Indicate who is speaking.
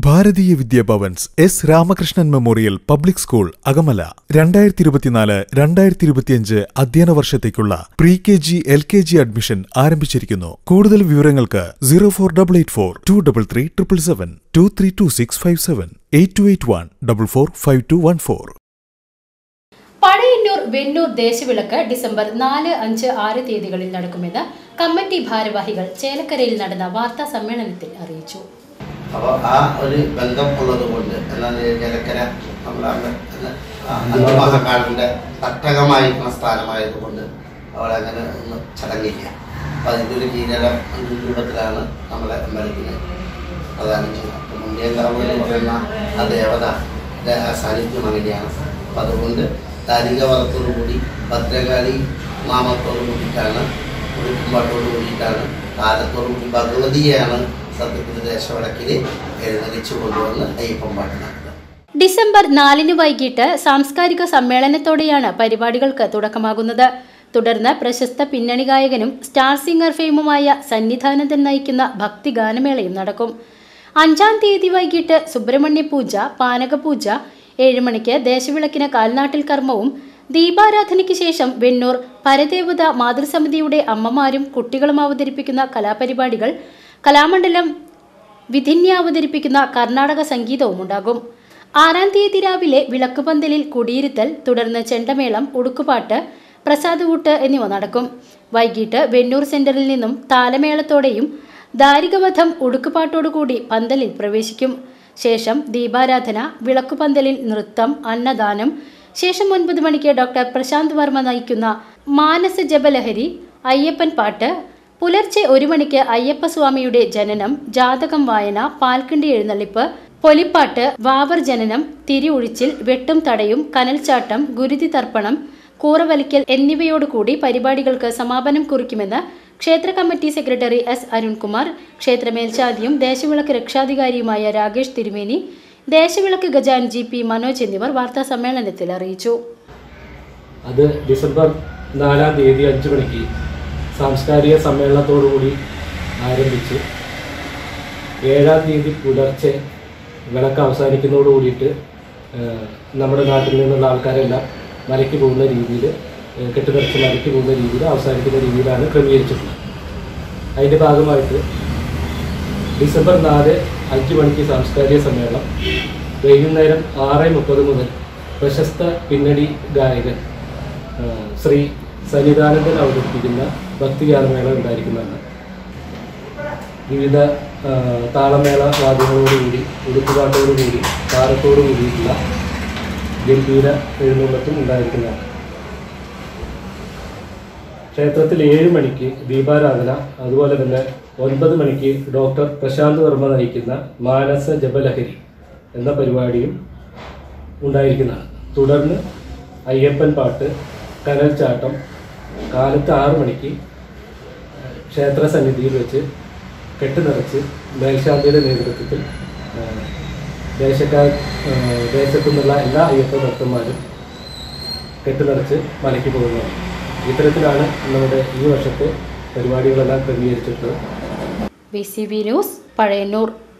Speaker 1: ഭാരതീയ Vidyabhavans S Ramakrishnan memorial public school Akamala രണ്ടായിരത്തി ഇരുപത്തിനാല് രണ്ടായിരത്തി ഇരുപത്തിയഞ്ച് അധ്യയന വർഷത്തേക്കുള്ള pre K G L K G admission ആരംഭിച്ചിരിക്കുന്നു കൂടുതൽ വിവരങ്ങൾക്ക് zero four double eight four two double three triple seven two three two six five seven eight two eight one double four five two one four
Speaker 2: Pazhayannur Vennur ദേശവിളക്ക് December നാല് അഞ്ച് ആറ് തീയതികളിൽ നടക്കുമെന്ന് committee ഭാരവാഹികൾ ചേലക്കരയിൽ നടന്ന വാർത്താ സമ്മേളനത്തിൽ അറിയിച്ചു
Speaker 3: അപ്പോൾ ആ ഒരു ബന്ധം ഉള്ളത് കൊണ്ട് എന്നാൽ ജലക്കര നമ്മുടെ അഞ്ചുമാസക്കാടിൻ്റെ തട്ടകമായിരിക്കുന്ന സ്ഥാനമായതുകൊണ്ട് അവിടെ അങ്ങനെ ഒന്നും ചടങ്ങില്ല അപ്പം അതിൻ്റെ ഒരു കീഴരം രൂപത്തിലാണ് നമ്മളെ അമ്പലത്തിന് പ്രധാനം ചെയ്യുന്നത് അപ്പം മുണ്ടിയങ്കാവ് എന്ന് പറയുന്ന ആ ദേവത ആ സാന്നിധ്യം അങ്ങനെയാണ് അപ്പം അതുകൊണ്ട് താരികവറത്തോടു കൂടി ഭദ്രകാളി നാമത്തോടു കൂടിയിട്ടാണ് ഉടുക്കുമ്പാട്ടോട് കൂടിയിട്ടാണ് കാലത്തോടു കൂടി ഭഗവതിയെയാണ് സത്യത്തിൽ ദേശവടക്കിൽ എഴുന്നള്ളിച്ചു കൊണ്ടുവന്ന് അയ്യപ്പൻ പാട്ട് നടത്തുന്നത്
Speaker 2: ഡിസംബർ നാലിന് വൈകിട്ട് സാംസ്കാരിക സമ്മേളനത്തോടെയാണ് പരിപാടികൾക്ക് തുടക്കമാകുന്നത് തുടർന്ന് പ്രശസ്ത പിന്നണി ഗായകനും സ്റ്റാർ സിംഗർ ഫെയിമുമായ സന്നിധാനന്ദൻ നയിക്കുന്ന ഭക്തിഗാനമേളയും നടക്കും അഞ്ചാം തീയതി വൈകിട്ട് സുബ്രഹ്മണ്യ പൂജ പാനകപൂജ ഏഴ് മണിക്ക് ദേശവിളക്കിന് കാൽനാട്ടിൽ കർമ്മവും ദീപാരാധനയ്ക്ക് ശേഷം വെണ്ണൂർ പരദേവത മാതൃസമിതിയുടെ അമ്മമാരും കുട്ടികളും അവതരിപ്പിക്കുന്ന കലാപരിപാടികൾ കലാമണ്ഡലം വിധിന്യ അവതരിപ്പിക്കുന്ന കർണാടക സംഗീതവും ഉണ്ടാകും ആറാം തീയതി രാവിലെ വിളക്കുപന്തലിൽ കുടിയിരുത്തൽ തുടർന്ന് ചെണ്ടമേളം ഉടുക്കുപാട്ട് പ്രസാദകൂട്ട് എന്നിവ നടക്കും വൈകിട്ട് വെണ്ണൂർ സെന്ററിൽ നിന്നും താലമേളത്തോടെയും ദാരികവധം ഉടുക്കുപാട്ടോടുകൂടി പന്തലിൽ പ്രവേശിക്കും ശേഷം ദീപാരാധന വിളക്കുപന്തലിൽ നൃത്തം അന്നദാനം ശേഷം ഒൻപത് മണിക്ക് ഡോക്ടർ പ്രശാന്ത് വർമ്മ നയിക്കുന്ന മാനസ ജപലഹരി അയ്യപ്പൻ പാട്ട് പുലർച്ചെ ഒരു മണിക്ക് അയ്യപ്പസ്വാമിയുടെ ജനനം ജാതകം വായന പാൽക്കിണ്ടി എഴുന്നള്ളിപ്പ് പൊലിപ്പാട്ട് വാവർ ജനനം തിരിയൊഴിച്ചിൽ വെട്ടും തടയും കനൽച്ചാട്ടം ഗുരുതി തർപ്പണം കൂറവലിക്കൽ എന്നിവയോടുകൂടി പരിപാടികൾക്ക് സമാപനം കുറിക്കുമെന്ന് ക്ഷേത്ര കമ്മിറ്റി സെക്രട്ടറി എസ് അരുൺകുമാർ ക്ഷേത്ര മേൽശാന്തിയും ദേശവിളക്ക് രക്ഷാധികാരിയുമായ രാകേഷ് തിരുമേനി ദേശവിളക്ക് ഗജാൻ ജി പി മനോജ് എന്നിവർ വാർത്താ സമ്മേളനത്തിൽ അറിയിച്ചു
Speaker 4: അത് ഡിസംബർ നാലാം തീയതി അഞ്ച് മണിക്ക് സാംസ്കാരിക സമ്മേളനത്തോടുകൂടി ആരംഭിച്ച് ഏഴാം തീയതി പുലർച്ചെ വിളക്ക് അവസാനിക്കുന്നതോട് കൂടിയിട്ട് ഏഹ്, നമ്മുടെ നാട്ടിൽ നിന്നുള്ള ആൾക്കാരെല്ലാം മലയ്ക്ക് പോകുന്ന രീതിയിൽ കെട്ടുനിറച്ച് മലയ്ക്ക് പോകുന്ന രീതിയിൽ അവസാനിക്കുന്ന രീതിയിലാണ് ക്രമീകരിച്ചിട്ടുള്ളത് അതിൻ്റെ ഭാഗമായിട്ട് ഡിസംബർ നാല് അഞ്ച് മണിക്ക് സാംസ്കാരിക സമ്മേളനം വൈകുന്നേരം ആറ് മുപ്പത് മുതൽ പ്രശസ്ത പിന്നണി ഗായകൻ ആ, ശ്രീ സന്നിധാനന്ദൻ അവതരിപ്പിക്കുന്ന ഭക്തിഗാനമേള ഉണ്ടായിരിക്കുന്നതാണ് വിവിധ ആ, താളമേള വാദ്യങ്ങളോടുകൂടി ഉടുക്കുപാട്ടോടുകൂടി താരത്തോടു കൂടിയിട്ടുള്ള ഗംഭീര എഴുന്നള്ളത്തും ഉണ്ടായിരിക്കുന്നതാണ് ക്ഷേത്രത്തിൽ ഏഴ് മണിക്ക് ദീപാരാധന അതുപോലെ തന്നെ ഒൻപത് മണിക്ക് ഡോക്ടർ പ്രശാന്ത് വർമ്മ നയിക്കുന്ന മാനസ ജപലഹരി എന്ന പരിപാടിയും ഉണ്ടായിരിക്കുന്നതാണ് തുടർന്ന് അയ്യപ്പൻ പാട്ട് കനൽച്ചാട്ടം കാലത്ത് ആറ് മണിക്ക് ക്ഷേത്ര സന്നിധിയിൽ വെച്ച് കെട്ടുനിറച്ച് മേൽശാന്തിയുടെ നേതൃത്വത്തിൽ ആ, ദേശക്കാർ ആ, ദേശത്തു നിന്നുള്ള എല്ലാ അയ്യപ്പ ഭക്തന്മാരും കെട്ടുനിറച്ച് മലയ്ക്ക് പോകുന്നതാണ് ഇത്തരത്തിലാണ് നമ്മുടെ ഈ വർഷത്തെ പരിപാടികളെല്ലാം ക്രമീകരിച്ചിട്ടുള്ളത്
Speaker 2: V C B news Pazhayannur